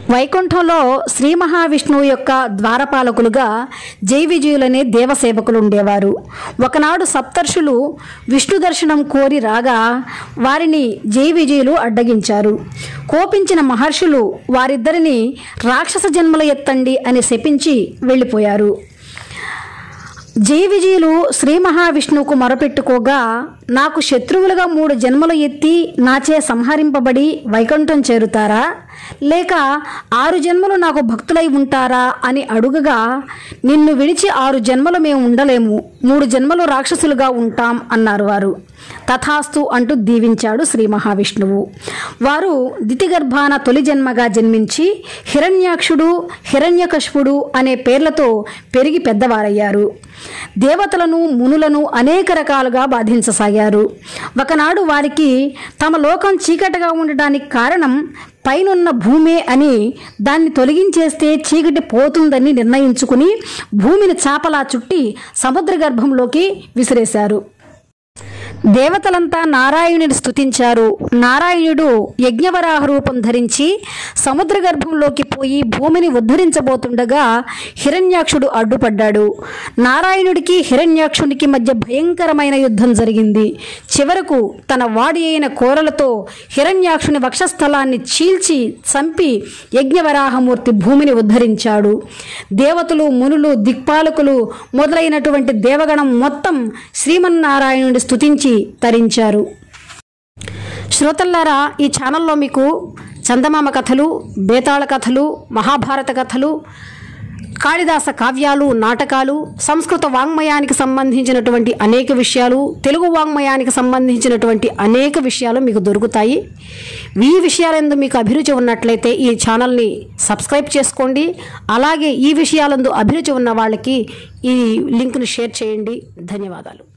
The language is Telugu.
వైకుంఠంలో శ్రీ మహావిష్ణువు యొక్క ద్వారపాలకులుగా జై విజయులనే దేవసేవకులు ఉండేవారు ఒకనాడు సప్తర్షులు విష్ణు దర్శనం కోరి రాగా వారిని జై విజయులు అడ్డగించారు కోపించిన మహర్షులు వారిద్దరిని రాక్షస జన్మల ఎత్తండి అని శపించి వెళ్ళిపోయారు జై విజయులు శ్రీ మహావిష్ణువుకు మొరపెట్టుకోగా నాకు శత్రువులుగా మూడు జన్మలు ఎత్తి నాచే సంహరింపబడి వైకుంఠం చేరుతారా లేక ఆరు జన్మలు నాకు భక్తులై ఉంటారా అని అడుగగా నిన్ను విడిచి ఆరు జన్మలు మేము ఉండలేము మూడు జన్మలు రాక్షసులుగా ఉంటాం అన్నారు వారు తథాస్తు అంటూ దీవించాడు శ్రీ మహావిష్ణువు వారు దితిగర్భాన తొలి జన్మగా జన్మించి హిరణ్యాక్షుడు హిరణ్యకశిపుడు అనే పేర్లతో పెరిగి పెద్దవారయ్యారు దేవతలను మునులను అనేక రకాలుగా బాధించసాగారు ఒకనాడు వారికి తమ లోకం చీకటిగా ఉండడానికి కారణం పైనున్న భూమే అని దాన్ని తొలగించేస్తే చీకటి పోతుందని నిర్ణయించుకుని భూమిని చాపలా చుట్టి సముద్ర గర్భంలోకి విసిరేశారు దేవతలంతా నారాయణుని స్తుతించారు నారాయణుడు యజ్ఞవరాహ రూపం ధరించి సముద్ర గర్భంలోకి పోయి భూమిని ఉద్ధరించబోతుండగా హిరణ్యాక్షుడు అడ్డుపడ్డాడు నారాయణుడికి హిరణ్యాక్షునికి మధ్య భయంకరమైన యుద్ధం జరిగింది చివరకు తన వాడి అయిన కోరలతో హిరణ్యాక్షుని వక్షస్థలాన్ని చీల్చి చంపి యజ్ఞవరాహమూర్తి భూమిని ఉద్ధరించాడు దేవతలు మునులు దిక్పాలకులు మొదలైనటువంటి దేవగణం మొత్తం శ్రీమన్నారాయణుడి స్తుతించి తరించారు శ్రోతల్లారా ఈ ఛానల్లో మీకు చందమామ కథలు బేతాళ కథలు మహాభారత కథలు కాళిదాస కావ్యాలు నాటకాలు సంస్కృత వాంగ్మయానికి సంబంధించినటువంటి అనేక విషయాలు తెలుగు వాంగ్మయానికి సంబంధించినటువంటి అనేక విషయాలు మీకు దొరుకుతాయి ఈ విషయాలందు మీకు అభిరుచి ఉన్నట్లయితే ఈ ఛానల్ని సబ్స్క్రైబ్ చేసుకోండి అలాగే ఈ విషయాలందు అభిరుచి ఉన్న వాళ్ళకి ఈ లింక్ను షేర్ చేయండి ధన్యవాదాలు